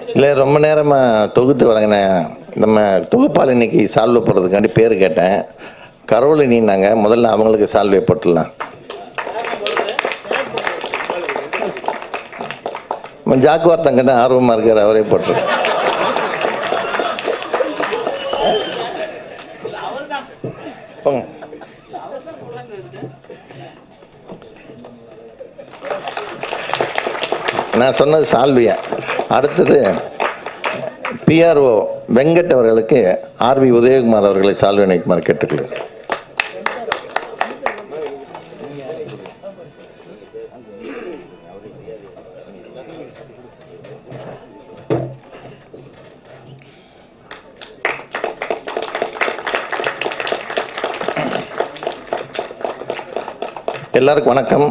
இல்லை ரொம்ப நேரமாக தொகுத்து வழங்கினேன் நம்ம தொகுப்பால் இன்னைக்கு சால்வை போடுறதுக்காண்டி பேர் கேட்டேன் கரோலினின்னாங்க முதல்ல அவங்களுக்கு சால்வை போட்டுடலாம் நம்ம ஜாக்குவார் தங்க தான் ஆர்வமாக இருக்கார் அவரே போட்டுரு போங்க நான் சொன்னது சால்வியா அடுத்தது பிஆர்ஓ வெங்கட் அவர்களுக்கு ஆர்வி உதயகுமார் அவர்களை சால்வை நினைக்குமாறு கேட்டுக்கொள்கிறேன் எல்லாருக்கும் வணக்கம்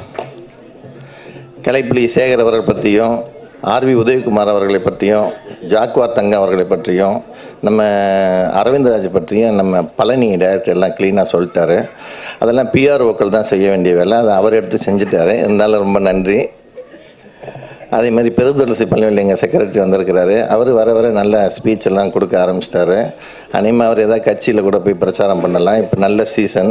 கலைப்புலி சேகர் அவர்கள் பற்றியும் ஆர்வி உதயகுமார் அவர்களை பற்றியும் ஜாக்வார் தங்கம் அவர்களை பற்றியும் நம்ம அரவிந்தராஜ் பற்றியும் நம்ம பழனி டைரக்டர் எல்லாம் க்ளீனாக சொல்லிட்டாரு அதெல்லாம் பிஆர்ஓக்கள் தான் செய்ய வேண்டிய வேலை அதை அவர் எடுத்து செஞ்சுட்டாரு இருந்தாலும் ரொம்ப நன்றி அதே மாதிரி பெருந்துளசி பள்ளியில் எங்கள் செக்ரட்டரி வந்திருக்கிறாரு அவர் வர வர நல்ல ஸ்பீச் எல்லாம் கொடுக்க ஆரம்பிச்சிட்டாரு அனிமா அவர் ஏதாவது கட்சியில் கூட போய் பிரச்சாரம் பண்ணலாம் இப்போ நல்ல சீசன்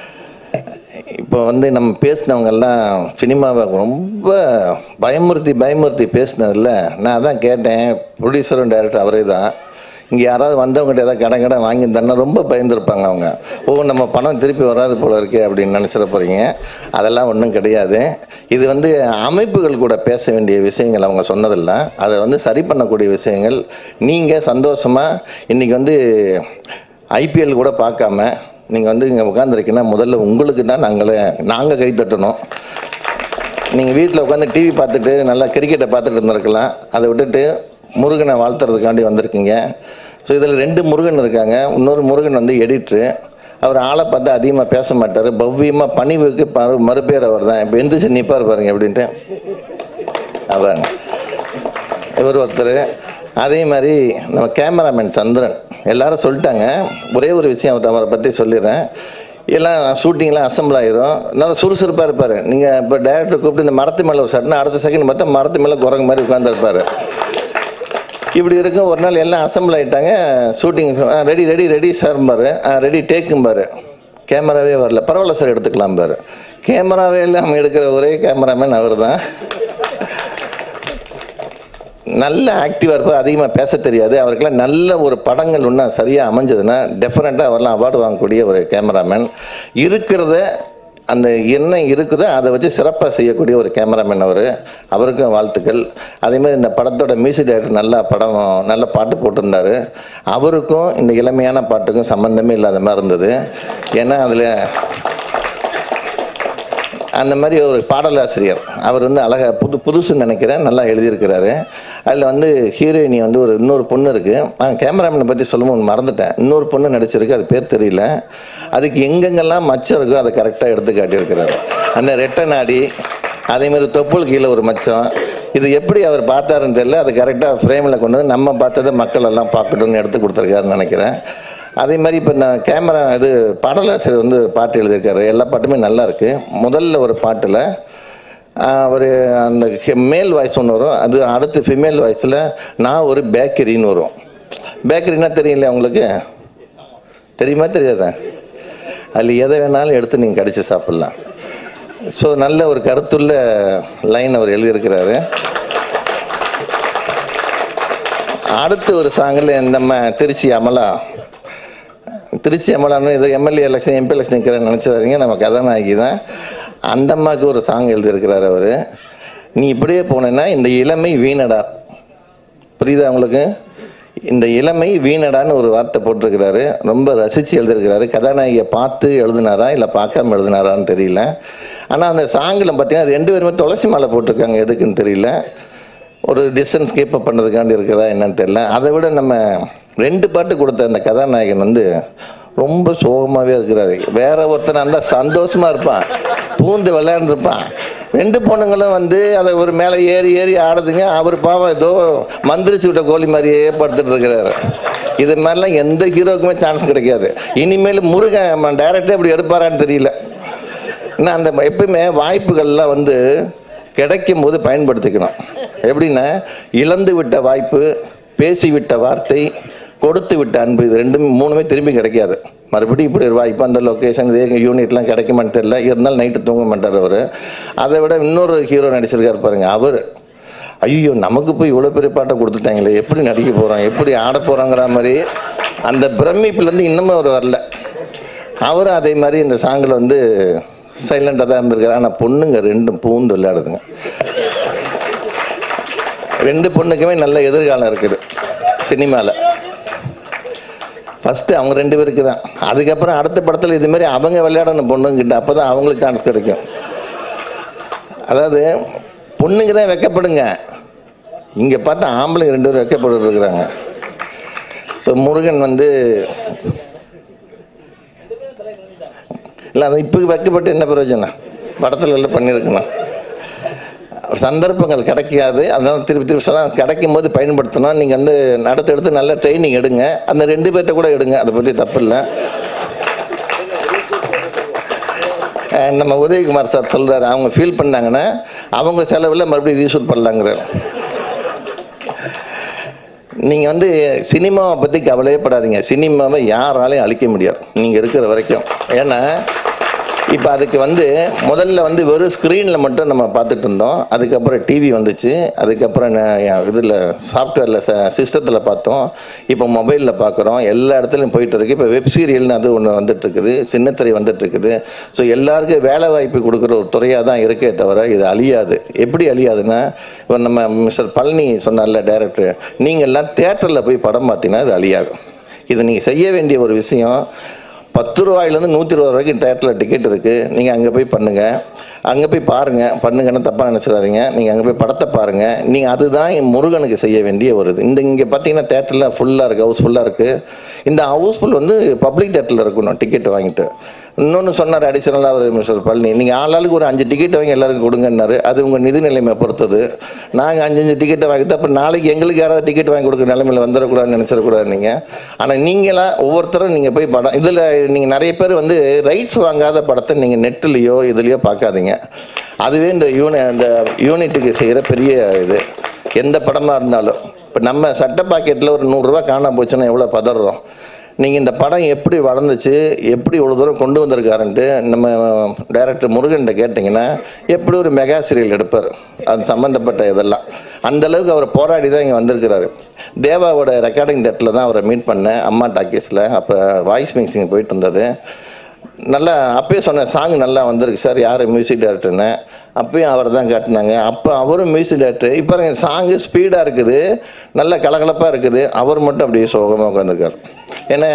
இப்போ வந்து நம்ம பேசினவங்கெல்லாம் சினிமாவை ரொம்ப பயமுறுத்தி பயமுறுத்தி பேசினதில்ல நான் அதான் கேட்டேன் ப்ரொடியூசரும் டைரக்டர் அவரே தான் இங்கே யாராவது வந்தவங்ககிட்ட ஏதாவது கடன் கடன் வாங்கி தரனா ரொம்ப பயந்துருப்பாங்க அவங்க ஓ நம்ம பணம் திருப்பி வராது போல இருக்கே அப்படின்னு நினச்சிட போகிறீங்க அதெல்லாம் ஒன்றும் கிடையாது இது வந்து அமைப்புகள் கூட பேச வேண்டிய விஷயங்கள் அவங்க சொன்னதில்ல அதை வந்து சரி பண்ணக்கூடிய விஷயங்கள் நீங்கள் சந்தோஷமாக இன்றைக்கி வந்து ஐபிஎல் கூட பார்க்காம நீங்கள் வந்து இங்கே உட்காந்துருக்கீங்கன்னா முதல்ல உங்களுக்கு தான் நாங்களே நாங்கள் கை தட்டணும் நீங்கள் வீட்டில் உட்காந்து டிவி பார்த்துட்டு நல்லா கிரிக்கெட்டை பார்த்துட்டு இருந்திருக்கலாம் அதை விட்டுட்டு முருகனை வாழ்த்துறதுக்காண்டி வந்திருக்கீங்க ஸோ இதில் ரெண்டு முருகன் இருக்காங்க இன்னொரு முருகன் வந்து எடிட்ரு அவர் ஆளை பார்த்து அதிகமாக பேச மாட்டார் பவ்யமாக பணிவுக்கு ப மறுபேர் அவர் தான் இப்போ எந்திரிச்சு நிற்பார் பாருங்க அப்படின்ட்டு அதாங்க இவர் ஒருத்தர் அதே மாதிரி நம்ம கேமராமேன் சந்திரன் எல்லாரும் சொல்லிட்டாங்க ஒரே ஒரு விஷயம் அவர்கிட்ட அவரை பற்றி சொல்லிடுறேன் எல்லாம் ஷூட்டிங்லாம் அசம்பிள் ஆயிரும் நல்லா சுறுசுறுப்பாக இருப்பார் நீங்கள் இப்போ டேரக்டர் கூப்பிட்டு இந்த மரத்து மேலே ஒரு சட்னா அடுத்த செகண்ட் பார்த்தா மரத்து மேலே குரங்கு மாதிரி உட்காந்துருப்பார் இப்படி இருக்கும் ஒரு நாள் எல்லாம் அசம்பிள் ஆகிட்டாங்க ஷூட்டிங் ரெடி ரெடி ரெடி சார்பார் ரெடி டேக்கும்பார் கேமராவே வரல பரவாயில்ல சார் எடுத்துக்கலாம் பாரு கேமராவே இல்லாமல் எடுக்கிற ஒரே கேமராமேன் அவர் தான் நல்ல ஆக்டிவாக இருப்பார் அதிகமாக பேச தெரியாது அவருக்கெல்லாம் நல்ல ஒரு படங்கள் இன்னும் சரியாக அமைஞ்சதுன்னா டெஃபினட்டாக அவரெல்லாம் அவார்டு வாங்கக்கூடிய ஒரு கேமராமேன் இருக்கிறத அந்த என்ன இருக்குதோ அதை வச்சு சிறப்பாக செய்யக்கூடிய ஒரு கேமராமேன் அவர் அவருக்கும் வாழ்த்துக்கள் அதே மாதிரி இந்த படத்தோட மியூசிக் டைரக்டர் நல்லா படம் நல்ல பாட்டு போட்டிருந்தாரு அவருக்கும் இந்த இளமையான பாட்டுக்கும் சம்மந்தமே இல்லாத மாதிரி இருந்தது ஏன்னா அதில் அந்த மாதிரி ஒரு பாடலாசிரியர் அவர் வந்து அழகாக புது புதுசுன்னு நினைக்கிறேன் நல்லா எழுதியிருக்கிறாரு அதில் வந்து ஹீரோயினி வந்து ஒரு இன்னொரு பொண்ணு இருக்குது நான் கேமராமேனை பற்றி சொல்லும்போது மறந்துட்டேன் இன்னொரு பொண்ணு நடிச்சிருக்கு அது பேர் தெரியல அதுக்கு எங்கெங்கெல்லாம் மச்சம் இருக்கோ அதை கரெக்டாக எடுத்து காட்டியிருக்கிறாரு அந்த ரெட்டை நாடி அதே மாதிரி தொப்புள் கீழே ஒரு மச்சம் இது எப்படி அவர் பார்த்தாருன்னு தெரியல அது கரெக்டாக ஃப்ரேமில் கொண்டு வந்து நம்ம பார்த்ததை மக்கள் எல்லாம் பார்க்கட்டும்னு எடுத்து கொடுத்துருக்காருன்னு நினைக்கிறேன் அதே மாதிரி இப்போ நான் கேமரா இது பாடலாசிரியர் வந்து பாட்டு எழுதியிருக்காரு எல்லா பாட்டுமே நல்லா இருக்கு முதல்ல ஒரு பாட்டில் ஒரு அந்த மேல் வாய்ஸ் ஒன்று வரும் அது அடுத்து ஃபிமேல் வாய்ஸில் நான் ஒரு பேக்கரின்னு வரும் பேக்கரினா தெரியல உங்களுக்கு தெரியுமா தெரியாதா அதில் எதை வேணாலும் எடுத்து நீங்கள் கடிச்சு சாப்பிட்லாம் ஸோ நல்ல ஒரு கருத்துள்ள லைன் அவர் எழுதியிருக்கிறாரு அடுத்து ஒரு சாங்கில் நம்ம திருச்சி அமலா திருச்சி அமலான்னு இது எம்எல்ஏ எலெக்ஷன் எம்பி எலெக்ஷன் நிற்கிறேன்னு நினச்சிடாதீங்க நம்ம கதாநாயகி தான் அந்த அம்மாவுக்கு ஒரு சாங் எழுதியிருக்கிறார் அவர் நீ இப்படியே போனேன்னா இந்த இளமை வீணடா புரியுதா உங்களுக்கு இந்த இளமை வீணடான்னு ஒரு வார்த்தை போட்டிருக்கிறாரு ரொம்ப ரசித்து எழுதியிருக்கிறாரு கதாநாயகியை பார்த்து எழுதினாரா இல்லை பார்க்காம எழுதினாரான்னு தெரியல ஆனால் அந்த சாங்கில் பார்த்தீங்கன்னா ரெண்டு பேருமே துளசி மாலை போட்டிருக்காங்க எதுக்குன்னு தெரியல ஒரு டிஸ்டன்ஸ் கீப் அப் பண்ணதுக்காண்டி இருக்குதா என்னன்னு தெரியல அதை விட நம்ம ரெண்டு பாட்டு கொடுத்த அந்த கதாநாயகன் வந்து ரொம்ப சோகமாகவே இருக்கிறாரு வேற ஒருத்தன் அந்த சந்தோஷமா இருப்பான் பூந்து விளையாண்டுருப்பான் ரெண்டு பொண்ணுங்களும் வந்து அதை ஒரு மேலே ஏறி ஏறி ஆடுதுங்க அவர் பாவம் ஏதோ மந்திரிச்சு விட்ட கோழி மாதிரியே படுத்துட்டு இருக்கிறாரு இது மாதிரிலாம் எந்த ஹீரோக்குமே சான்ஸ் கிடைக்காது இனிமேல் முருகன் டைரக்டே இப்படி எடுப்பாரான்னு தெரியல ஏன்னா அந்த எப்பயுமே வாய்ப்புகள்லாம் வந்து கிடைக்கும் போது பயன்படுத்திக்கணும் எப்படின்னா இழந்து விட்ட வாய்ப்பு பேசிவிட்ட வார்த்தை கொடுத்து விட்ட அன்பு இது ரெண்டும் மூணுமே திரும்பி கிடைக்காது மறுபடியும் இப்படி ஒரு வாய்ப்பு அந்த லொக்கேஷன் இதே யூனிட்லாம் கிடைக்குமான்னு தெரியல இருந்தாலும் நைட்டு தூங்க மாட்டார் அவர் அதை விட இன்னொரு ஹீரோ நடிச்சிருக்காரு பாருங்க அவர் ஐயோ நமக்கு போய் இவ்வளோ பெரிய பாட்டை கொடுத்துட்டாங்களே எப்படி நடிக்க போகிறோம் எப்படி ஆட போகிறோங்கிற மாதிரி அந்த பிரமிப்புலேருந்து இன்னமும் அவர் வரல அவரும் அதே மாதிரி இந்த சாங்கில் வந்து சைலண்டாக தான் இருந்திருக்காரு ஆனால் பொண்ணுங்க ரெண்டும் பூந்து விளையாடுதுங்க ரெண்டு பொண்ணுக்குமே நல்ல எதிர்காலம் இருக்குது சினிமாவில் ஃபஸ்ட்டு அவங்க ரெண்டு பேருக்கு தான் அதுக்கப்புறம் அடுத்த படத்தில் இது மாதிரி அவங்க விளையாடணும் பொண்ணுங்கிட்ட அப்போ தான் அவங்களுக்கு சான்ஸ் கிடைக்கும் அதாவது பொண்ணுங்க தான் வெக்கப்படுங்க இங்கே பார்த்தா ஆம்பளைங்க ரெண்டு பேரும் வெக்கப்பட்டு இருக்கிறாங்க ஸோ முருகன் வந்து இல்லை அது இப்போ வைக்கப்பட்டு என்ன பிரயோஜனம் படத்தில் எல்லாம் பண்ணியிருக்கணும் சந்தர்ப்பங்கள் கிடைக்காது அதனால திருப்பி திருப்பி சொன்னால் கிடைக்கும் போது பயன்படுத்தணும் நீங்கள் வந்து நடத்த எடுத்து நல்ல ட்ரைனிங் எடுங்க அந்த ரெண்டு பேர்த்த கூட எடுங்க அதை பற்றி தப்பு இல்லை அஹ் நம்ம உதயகுமார் சார் சொல்கிறாரு அவங்க ஃபீல் பண்ணாங்கன்னா அவங்க செலவில் மறுபடியும் ரீஷூட் பண்ணலாங்கிறார் நீங்கள் வந்து சினிமாவை பற்றி கவலையே படாதீங்க சினிமாவை யாராலையும் அழிக்க முடியாது நீங்கள் இருக்கிற வரைக்கும் ஏன்னா இப்போ அதுக்கு வந்து முதல்ல வந்து வெறும் ஸ்க்ரீனில் மட்டும் நம்ம பார்த்துட்டு இருந்தோம் அதுக்கப்புறம் டிவி வந்துச்சு அதுக்கப்புறம் இதில் சாஃப்ட்வேரில் சிஸ்டத்தில் பார்த்தோம் இப்போ மொபைலில் பார்க்குறோம் எல்லா இடத்துலையும் போயிட்டு இருக்கு இப்போ வெப் சீரியல்னு அது ஒன்று வந்துட்டு இருக்குது சின்னத்திரை வந்துட்டு இருக்குது ஸோ எல்லாருக்கும் வேலை வாய்ப்பு கொடுக்குற ஒரு துறையாக தான் இருக்கே தவிர இது அழியாது எப்படி அழியாதுன்னா இப்போ நம்ம மிஸ்டர் பழனி சொன்னார்ல டைரக்டர் நீங்கள் எல்லாம் தேட்டரில் போய் படம் பார்த்தீங்கன்னா இது அழியாது இது நீங்கள் செய்ய வேண்டிய ஒரு விஷயம் பத்து ரூபாயிலேருந்து நூற்றி இருபது வரைக்கும் தேட்டரில் டிக்கெட் இருக்குது நீங்கள் அங்கே போய் பண்ணுங்கள் அங்கே போய் பாருங்கள் பண்ணுங்கன்னு தப்பாக நினச்சிடாதீங்க நீங்கள் அங்கே போய் படத்தை பாருங்கள் நீங்கள் அதுதான் என் முருகனுக்கு செய்ய வேண்டிய ஒரு இது இந்த இங்கே பார்த்தீங்கன்னா தேட்டரில் ஃபுல்லாக இருக்குது ஹவுஸ்ஃபுல்லாக இருக்குது இந்த ஹவுஸ்ஃபுல் வந்து பப்ளிக் தேட்டரில் இருக்கணும் டிக்கெட் வாங்கிட்டு இன்னொன்று சொன்னார் அடிஷனலாக அவர் மிஸ்டர் பழனி நீங்கள் ஆளாளுக்கு ஒரு அஞ்சு டிக்கெட் வாங்கி எல்லாருக்கும் கொடுங்கன்னாரு அது உங்கள் நிதி நிலைமை பொறுத்தது நாங்கள் அஞ்சு அஞ்சு டிக்கெட்டை வாங்கிட்டு அப்போ நாளைக்கு எங்களுக்கு யாராவது டிக்கெட் வாங்கி கொடுக்குற நிலைமையில் வந்துடக்கூடாதுன்னு நினச்சிடக்கூடாது நீங்கள் ஆனால் நீங்களாம் ஒவ்வொருத்தரும் நீங்கள் போய் படம் இதில் நீங்கள் நிறைய பேர் வந்து ரைட்ஸ் வாங்காத படத்தை நீங்கள் நெட்டுலேயோ இதுலேயோ பார்க்காதீங்க அதுவே இந்த யூனி இந்த யூனிட்டுக்கு செய்கிற பெரிய இது எந்த படமாக இருந்தாலும் இப்போ நம்ம சட்ட பாக்கெட்டில் ஒரு நூறுரூவா காணாம போச்சுன்னா எவ்வளோ பதறோம் நீங்கள் இந்த படம் எப்படி வளர்ந்துச்சு எப்படி இவ்வளோ தூரம் கொண்டு வந்திருக்காருன்ட்டு நம்ம டைரக்டர் முருகன்கிட்ட கேட்டிங்கன்னா எப்படி ஒரு மெகா சீரியல் எடுப்பார் அது சம்மந்தப்பட்ட இதெல்லாம் அந்த அளவுக்கு அவர் போராடி தான் இங்கே வந்திருக்கிறாரு தேவாவோட ரெக்கார்டிங் தேட்டில் தான் அவரை மீட் பண்ணேன் அம்மா டாக்கீஸில் அப்போ வாய்ஸ் மிக்சிங் போயிட்டு இருந்தது நல்லா அப்பயே சொன்னேன் சாங் நல்லா வந்திருக்கு சார் யார் மியூசிக் டைரக்டர்னு அப்பயும் அவர் தான் காட்டினாங்க அப்போ அவரும் மியூசிக் டைரக்டர் இப்போ பாருங்க சாங்கு ஸ்பீடாக இருக்குது நல்ல கலகலப்பாக இருக்குது அவர் மட்டும் அப்படியே சோகமாக உட்காந்துருக்கார் ஏன்னா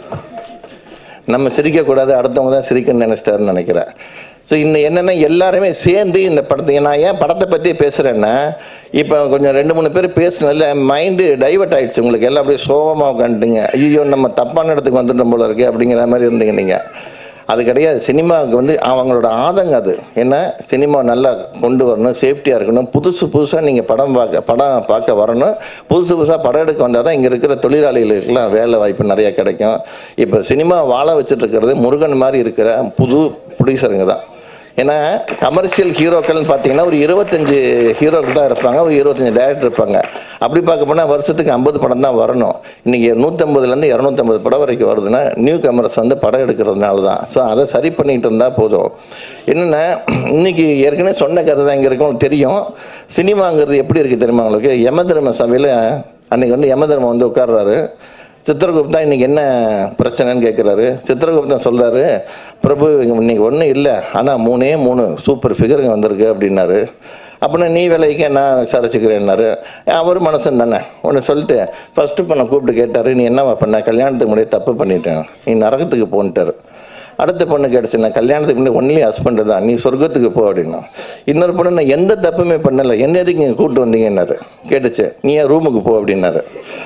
நம்ம சிரிக்கக்கூடாது அடுத்தவங்க தான் சிரிக்கணும்னு நினச்சிட்டாருன்னு நினைக்கிறேன் ஸோ இந்த என்னென்னா எல்லாருமே சேர்ந்து இந்த படத்தை நான் ஏன் படத்தை பற்றி பேசுகிறேன்னா இப்போ கொஞ்சம் ரெண்டு மூணு பேர் பேசுனதில் மைண்டு டைவர்ட் ஆயிடுச்சு உங்களுக்கு எல்லாம் அப்படியே சோகமாக உட்காந்துட்டீங்க ஐயோ நம்ம தப்பான இடத்துக்கு வந்துட்டோம் போல இருக்கு அப்படிங்கிற மாதிரி இருந்தீங்க நீங்கள் அது கிடையாது சினிமாவுக்கு வந்து அவங்களோட ஆதங்கம் அது என்ன சினிமா நல்லா கொண்டு வரணும் சேஃப்டியாக இருக்கணும் புதுசு புதுசாக நீங்கள் படம் பார்க்க படம் பார்க்க வரணும் புதுசு புதுசாக படம் எடுக்க வந்தால் தான் இங்கே இருக்கிற தொழிலாளிகளுக்கெல்லாம் வேலை வாய்ப்பு நிறைய கிடைக்கும் இப்போ சினிமா வாழ வச்சுட்டு இருக்கிறது முருகன் மாதிரி இருக்கிற புது ப்ரொடியூசருங்க தான் ஏன்னா கமர்ஷியல் ஹீரோக்கள்னு பார்த்தீங்கன்னா ஒரு இருபத்தஞ்சு ஹீரோக்கள் தான் இருப்பாங்க ஒரு இருபத்தஞ்சு டேரக்டர் இருப்பாங்க அப்படி பார்க்க போனால் வருஷத்துக்கு ஐம்பது படம் தான் வரணும் இன்றைக்கி நூற்றம்பதுலேருந்து இரநூத்தம்பது படம் வரைக்கும் வருதுன்னா நியூ கமர்ஸ் வந்து படம் எடுக்கிறதுனால தான் ஸோ அதை சரி பண்ணிட்டு இருந்தால் போதும் என்னென்னா இன்னைக்கு ஏற்கனவே சொன்ன கதை தான் இங்கே இருக்கும் தெரியும் சினிமாங்கிறது எப்படி இருக்குது தெரியுமா உங்களுக்கு யமதர்ம சபையில் அன்னைக்கு வந்து யமதர்மம் வந்து உட்கார்றாரு சித்திரகுப்தா இன்னைக்கு என்ன பிரச்சனைன்னு கேட்குறாரு சித்திரகுப்தன் சொல்றாரு பிரபு இன்னைக்கு ஒன்றும் இல்லை ஆனால் மூணே மூணு சூப்பர் ஃபிகருங்க வந்திருக்கு அப்படின்னாரு அப்படின்னா நீ விலைக்கு நான் விசாரிச்சுக்கிறேன்னாரு அவர் மனசன் தானே ஒன்று சொல்லிட்டு ஃபஸ்ட்டு பண்ண கூப்பிட்டு கேட்டார் நீ என்னவா பண்ண கல்யாணத்துக்கு முன்னாடி தப்பு பண்ணிட்டேன் நீ நரகத்துக்கு போன்ட்டார் அடுத்த பொண்ணு கேட்டுச்சு நான் கல்யாணத்துக்கு முன்னாடி ஒன்லி ஹஸ்பண்டு தான் நீ சொர்க்கத்துக்கு போ அப்படின்னா இன்னொரு பொண்ணு நான் எந்த தப்புமே பண்ணலை என்ன எதுக்கு இங்கே கூப்பிட்டு வந்தீங்கன்னாரு கேட்டுச்சு நீ ஏன் ரூமுக்கு போ அப்படின்னாரு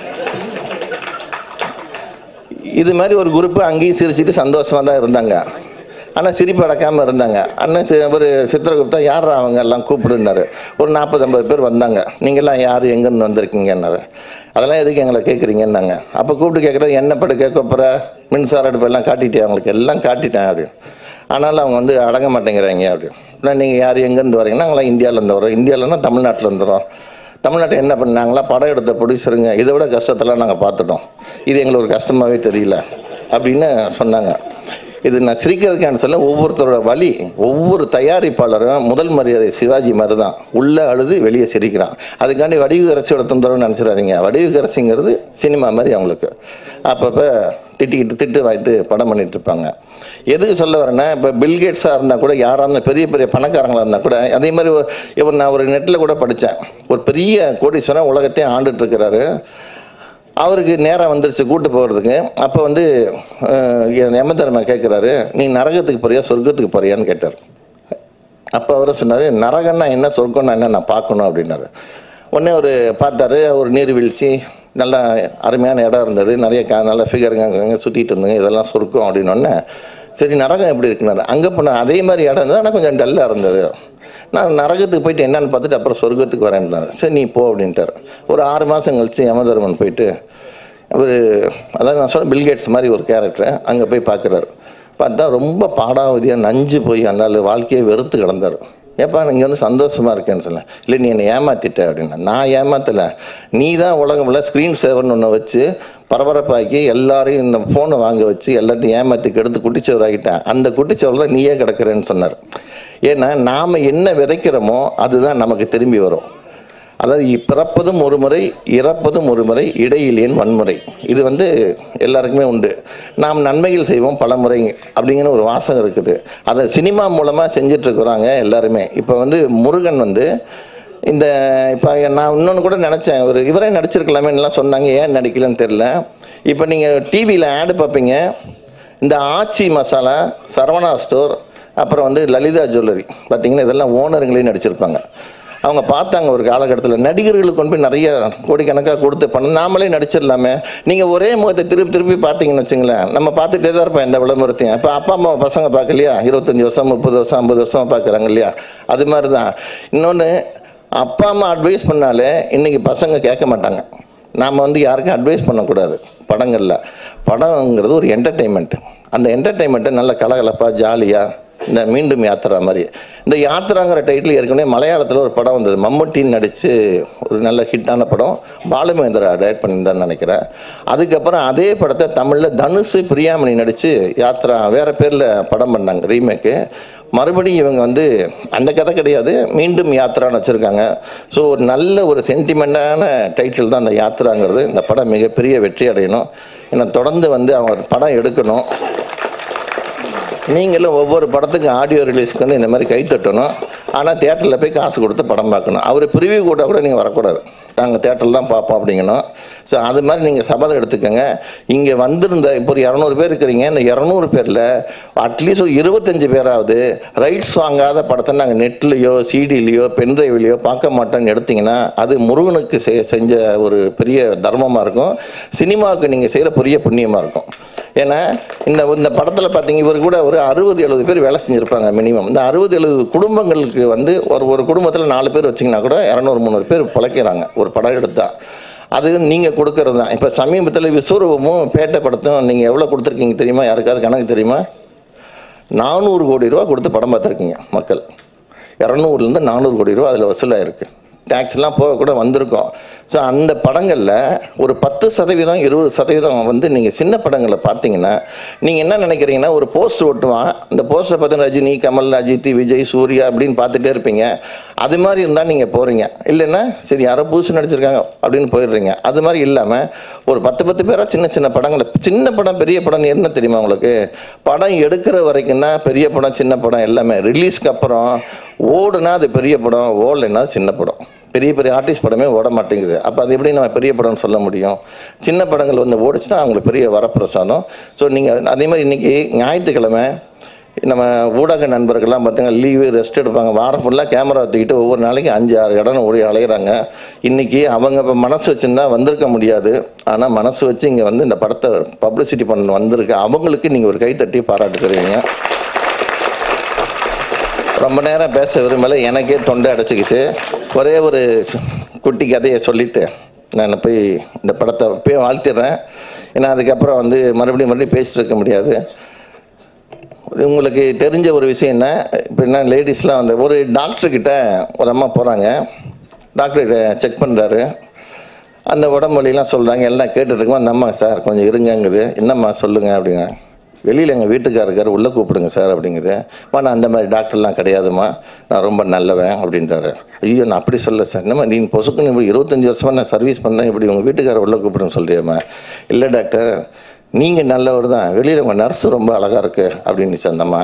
இது மாதிரி ஒரு குரூப்பு அங்கேயும் சிரிச்சிட்டு சந்தோஷமாக தான் இருந்தாங்க ஆனால் சிரிப்பு அடக்காமல் இருந்தாங்க அண்ணன் சி- ஒரு சித்திரகுப்தா யார் அவங்க எல்லாம் கூப்பிடுனாரு ஒரு நாற்பது ஐம்பது பேர் வந்தாங்க நீங்கள்லாம் யார் எங்கேருந்து வந்திருக்கீங்கன்னாரு அதெல்லாம் எதுக்கு எங்களை கேட்குறீங்கன்னாங்க அப்போ கூப்பிட்டு கேட்குறது என்ன படுக்க கொப்பரை மின்சார அடுப்பு எல்லாம் காட்டிட்டேன் அவங்களுக்கு எல்லாம் காட்டிட்டேன் அப்படின்னு ஆனாலும் அவங்க வந்து அடங்க மாட்டேங்கிறாங்க அப்படின்னு நான் நீங்கள் யார் எங்கேருந்து வரீங்கன்னா நாங்களாம் இந்தியாவிலேருந்து வரோம் இந்தியாவிலன்னா தமிழ்நாட்டில் வந்துடும் தமிழ்நாட்டில் என்ன பண்ணாங்களா படம் எடுத்த ப்ரொடியூசருங்க இதை விட கஷ்டத்தெல்லாம் நாங்கள் பார்த்துட்டோம் இது எங்களுக்கு ஒரு கஷ்டமாகவே தெரியல அப்படின்னு சொன்னாங்க இது நான் சிரிக்கிறதுக்கான சொல்ல ஒவ்வொருத்தரோட வழி ஒவ்வொரு தயாரிப்பாளரும் முதல் மரியாதை சிவாஜி மாதிரி தான் உள்ளே அழுது வெளியே சிரிக்கிறான் அதுக்காண்டி வடிவுகரசியோட தொந்தரவு நினச்சிடாதீங்க வடிவுகரசிங்கிறது சினிமா மாதிரி அவங்களுக்கு அப்பப்போ திட்டிக்கிட்டு திட்டு வாங்கிட்டு படம் பண்ணிட்டு இருப்பாங்க எதுக்கு சொல்ல வரேன்னா இப்போ பில்கேட்ஸாக இருந்தால் கூட யாராக இருந்தால் பெரிய பெரிய பணக்காரங்களாக இருந்தால் கூட அதே மாதிரி ஒரு- இப்போ நான் ஒரு நெட்டில் கூட படித்தேன் ஒரு பெரிய கோடீஸ்வரன் உலகத்தையும் ஆண்டுட்டு இருக்கிறாரு அவருக்கு நேரம் வந்துருச்சு கூட்டு போகிறதுக்கு அப்போ வந்து யமதர்மா கேட்குறாரு நீ நரகத்துக்கு போறியா சொர்க்கத்துக்கு போறியான்னு கேட்டார் அப்போ அவர் சொன்னார் நரகன்னா என்ன சொர்க்கம்னா என்ன நான் பார்க்கணும் அப்படின்னாரு உடனே ஒரு பார்த்தாரு ஒரு நீர்வீழ்ச்சி நல்ல அருமையான இடம் இருந்தது நிறைய கா நல்ல ஃபிகருங்க அங்கே சுற்றிட்டு இருந்துங்க இதெல்லாம் சொர்க்கம் அப்படின்னோடனே சரி நரகம் எப்படி இருக்குனாரு அங்கே போனால் அதே மாதிரி இடம் இருந்தது ஆனால் கொஞ்சம் டல்லாக இருந்தது நான் நரகத்துக்கு போயிட்டு என்னன்னு பார்த்துட்டு அப்புறம் சொர்க்கத்துக்கு வரேன்னாரு சரி நீ போ அப்படின்ட்டார் ஒரு ஆறு மாதம் கழிச்சு யமதர்மன் போயிட்டு அவர் அதான் நான் சொன்ன பில்கேட்ஸ் மாதிரி ஒரு கேரக்டர் அங்கே போய் பார்க்குறாரு பார்த்தா ரொம்ப பாடாவதியாக நஞ்சு போய் அந்த ஆள் வாழ்க்கையை வெறுத்து கிடந்தார் ஏப்பா இங்கே வந்து சந்தோஷமா இருக்கேன்னு சொன்னேன் இல்லை நீ என்னை ஏமாத்திட்ட அப்படின்னா நான் ஏமாத்தலை நீ தான் உலகமில் ஸ்க்ரீன் சேவர்னு ஒன்று வச்சு பரபரப்பாக்கி எல்லாரையும் இந்த ஃபோனை வாங்க வச்சு எல்லாத்தையும் ஏமாற்றி கெடுத்து குட்டிச்சவர் ஆகிட்டேன் அந்த குட்டிச்சவர் தான் நீயே கிடக்கிறேன்னு சொன்னார் ஏன்னா நாம் என்ன விதைக்கிறோமோ அதுதான் நமக்கு திரும்பி வரும் அதாவது இ- பிறப்பதும் ஒரு முறை இறப்பதும் ஒரு முறை இடையிலேன் வன்முறை இது வந்து எல்லாருக்குமே உண்டு நாம் நன்மைகள் செய்வோம் பல முறை அப்படிங்கிற ஒரு வாசகம் இருக்குது அதை சினிமா மூலமாக செஞ்சுட்டு இருக்கிறாங்க எல்லாருமே இப்போ வந்து முருகன் வந்து இந்த இப்போ நான் இன்னொன்று கூட நினச்சேன் ஒரு இவரே நடிச்சிருக்கலாமேன்னுலாம் சொன்னாங்க ஏன் நடிக்கலன்னு தெரில இப்போ நீங்கள் டிவியில் ஆடு பார்ப்பீங்க இந்த ஆச்சி மசாலா சரவணா ஸ்டோர் அப்புறம் வந்து லலிதா ஜுவல்லரி பார்த்தீங்கன்னா இதெல்லாம் ஓனருங்களே நடிச்சிருப்பாங்க அவங்க பார்த்தாங்க ஒரு காலகட்டத்தில் நடிகர்களுக்கு கொண்டு போய் நிறைய கோடிக்கணக்காக கொடுத்து பண்ண நாமளே நடிச்சிடலாமே நீங்கள் ஒரே முகத்தை திருப்பி திருப்பி பார்த்தீங்கன்னு வச்சுங்களேன் நம்ம பார்த்துட்டே தான் இருப்போம் எந்த விளம்பரத்தையும் இப்போ அப்பா அம்மா பசங்க பார்க்கலையா இருபத்தஞ்சி வருஷம் முப்பது வருஷம் ஐம்பது வருஷம் பார்க்குறாங்க இல்லையா அது மாதிரி தான் இன்னொன்று அப்பா அம்மா அட்வைஸ் பண்ணாலே இன்னைக்கு பசங்க கேட்க மாட்டாங்க நாம் வந்து யாருக்கும் அட்வைஸ் பண்ணக்கூடாது படங்களில் படங்கிறது ஒரு என்டர்டெயின்மெண்ட் அந்த என்டர்டெயின்மெண்ட்டை நல்ல கலகலப்பாக ஜாலியாக இந்த மீண்டும் யாத்திரா மாதிரி இந்த யாத்திராங்கிற டைட்டில் ஏற்கனவே மலையாளத்தில் ஒரு படம் வந்தது மம்முட்டின்னு நடித்து ஒரு நல்ல ஹிட்டான படம் பாலுமேந்திரா டைரக்ட் பண்ணியிருந்தான்னு நினைக்கிறேன் அதுக்கப்புறம் அதே படத்தை தமிழில் தனுஷு பிரியாமணி நடித்து யாத்ரா வேறு பேரில் படம் பண்ணாங்க ரீமேக்கு மறுபடியும் இவங்க வந்து அந்த கதை கிடையாது மீண்டும் யாத்திரான்னு வச்சுருக்காங்க ஸோ ஒரு நல்ல ஒரு சென்டிமெண்ட்டான டைட்டில் தான் அந்த யாத்திராங்கிறது இந்த படம் மிகப்பெரிய வெற்றி அடையணும் ஏன்னா தொடர்ந்து வந்து அவங்க படம் எடுக்கணும் நீங்களும் ஒவ்வொரு படத்துக்கும் ஆடியோ ரிலீஸ்க்கு வந்து இந்த மாதிரி கை தட்டணும் ஆனால் தேட்டரில் போய் காசு கொடுத்து படம் பார்க்கணும் அவர் ப்ரிவியூ கூட கூட நீங்கள் வரக்கூடாது நாங்கள் தேட்டரில் தான் பார்ப்போம் அப்படிங்கணும் ஸோ அது மாதிரி நீங்கள் சபதம் எடுத்துக்கோங்க இங்கே வந்திருந்த இப்போ ஒரு இரநூறு பேர் இருக்கிறீங்க இந்த இரநூறு பேரில் அட்லீஸ்ட் ஒரு இருபத்தஞ்சு பேராவது ரைட்ஸ் வாங்காத படத்தை நாங்கள் நெட்லேயோ சிடிலேயோ பென்ட்ரைவ்லேயோ பார்க்க மாட்டோம்னு எடுத்தீங்கன்னா அது முருகனுக்கு செ- செஞ்ச ஒரு பெரிய தர்மமாக இருக்கும் சினிமாவுக்கு நீங்கள் செய்கிற பெரிய புண்ணியமாக இருக்கும் ஏன்னா இந்த இந்த படத்தில் பார்த்தீங்க இவர் கூட ஒரு அறுபது எழுபது பேர் வேலை செஞ்சுருப்பாங்க மினிமம் இந்த அறுபது எழுபது குடும்பங்களுக்கு வந்து ஒரு ஒரு குடும்பத்தில் நாலு பேர் வச்சிங்கன்னா கூட இரநூறு முந்நூறு பேர் பிழைக்கிறாங்க ஒரு படம் எடுத்தா அது நீங்கள் கொடுக்கறது தான் இப்போ சமீபத்தில் விஸ்வரூபமும் பேட்டை படத்தும் நீங்கள் எவ்வளோ கொடுத்துருக்கீங்க தெரியுமா யாருக்காவது கணக்கு தெரியுமா நானூறு கோடி ரூபா கொடுத்து படம் பார்த்துருக்கீங்க மக்கள் இரநூறுலேருந்து நானூறு கோடி ரூபா அதில் வசூலாயிருக்கு டேக்ஸ்லாம் போக கூட வந்திருக்கோம் ஸோ அந்த படங்களில் ஒரு பத்து சதவீதம் இருபது சதவீதம் வந்து நீங்கள் சின்ன படங்களை பார்த்தீங்கன்னா நீங்கள் என்ன நினைக்கிறீங்கன்னா ஒரு போஸ்ட் ஓட்டுவான் அந்த போஸ்டரை பார்த்து ரஜினி கமல் அஜித் விஜய் சூர்யா அப்படின்னு பார்த்துட்டே இருப்பீங்க அது மாதிரி இருந்தால் நீங்கள் போகிறீங்க இல்லைன்னா சரி யாரோ புதுசு நடிச்சிருக்காங்க அப்படின்னு போயிடுறீங்க அது மாதிரி இல்லாமல் ஒரு பத்து பத்து பேரா சின்ன சின்ன படங்களை சின்ன படம் பெரிய படம் என்ன தெரியுமா உங்களுக்கு படம் எடுக்கிற வரைக்கும் தான் பெரிய படம் சின்ன படம் எல்லாமே ரிலீஸ்க்கு அப்புறம் ஓடுனா அது பெரிய படம் ஓடலைன்னா அது சின்ன படம் பெரிய பெரிய ஆர்டிஸ்ட் படமே ஓட மாட்டேங்குது அப்போ அது எப்படி நம்ம பெரிய படம்னு சொல்ல முடியும் சின்ன படங்கள் வந்து ஓடிச்சுன்னா அவங்களுக்கு பெரிய வரப்பிரசாதம் ஸோ நீங்கள் அதே மாதிரி இன்னைக்கு ஞாயிற்றுக்கிழமை நம்ம ஊடக நண்பர்கள்லாம் பார்த்தீங்கன்னா லீவு ரெஸ்ட் எடுப்பாங்க வாரம் ஃபுல்லாக கேமரா தூக்கிட்டு ஒவ்வொரு நாளைக்கு அஞ்சு ஆறு இடம் ஓடி அலையிறாங்க இன்னைக்கு அவங்க இப்போ மனசு வச்சுருந்தா வந்திருக்க முடியாது ஆனால் மனசு வச்சு இங்கே வந்து இந்த படத்தை பப்ளிசிட்டி பண்ண வந்திருக்கு அவங்களுக்கு நீங்கள் ஒரு கைத்தட்டி பாராட்டு தருவீங்க ரொம்ப நேரம் பேச விரும்பல எனக்கே தொண்டை அடைச்சிக்கிச்சு ஒரே ஒரு குட்டி கதையை சொல்லிட்டு நான் போய் இந்த படத்தை போய் வாழ்த்திடுறேன் ஏன்னா அதுக்கப்புறம் வந்து மறுபடியும் மறுபடியும் பேசிட்டு இருக்க முடியாது உங்களுக்கு தெரிஞ்ச ஒரு விஷயம் என்ன இப்போ என்ன லேடிஸ்லாம் வந்து ஒரு டாக்டர் கிட்ட ஒரு அம்மா போகிறாங்க டாக்டர் செக் பண்ணுறாரு அந்த உடம்பு வலிலாம் சொல்கிறாங்க எல்லாம் கேட்டுட்டு இருக்கோம் அந்த அம்மா சார் கொஞ்சம் இருங்கங்குது என்னம்மா சொல்லுங்கள் அப்படிங்க வெளியில் எங்கள் வீட்டுக்காரர் இருக்காரு உள்ளே கூப்பிடுங்க சார் அப்படிங்குது அம்மா நான் அந்த மாதிரி டாக்டர்லாம் கிடையாதும்மா நான் ரொம்ப நல்லவன் அப்படின்றாரு ஐயோ நான் அப்படி சொல்ல சார் என்னம்மா நீ பொசுக்குன்னு இப்படி இருபத்தஞ்சி வருஷமாக நான் சர்வீஸ் பண்ணேன் இப்படி உங்கள் வீட்டுக்காரர் உள்ளே கூப்பிடுன்னு சொல்றியம்மா இல்லை டாக்டர் நீங்கள் நல்லவர் தான் வெளியில் உங்கள் நர்ஸ் ரொம்ப அழகாக இருக்கு அப்படின்னு அந்த அம்மா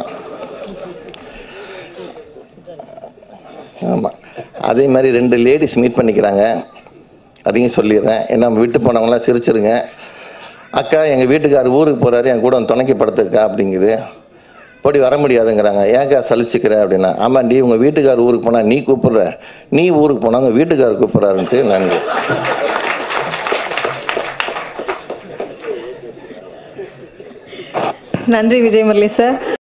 ஆமாம் அதே மாதிரி ரெண்டு லேடிஸ் மீட் பண்ணிக்கிறாங்க அதையும் சொல்லிடுறேன் ஏன்னா விட்டு போனவங்களாம் சிரிச்சிருங்க அக்கா எங்கள் வீட்டுக்காரர் ஊருக்கு போகிறாரு என் கூட வந்து துணைக்கு படுத்துக்கா அப்படிங்குது போடி வர முடியாதுங்கிறாங்க ஏன்க்கா சலிச்சுக்கிற அப்படின்னா ஆமாண்டி உங்கள் வீட்டுக்காரர் ஊருக்கு போனால் நீ கூப்பிடுற நீ ஊருக்கு போனால் உங்கள் வீட்டுக்காரர் கூப்பிட்றாருன்ட்டு நன்றி நன்றி விஜய் முரளி சார்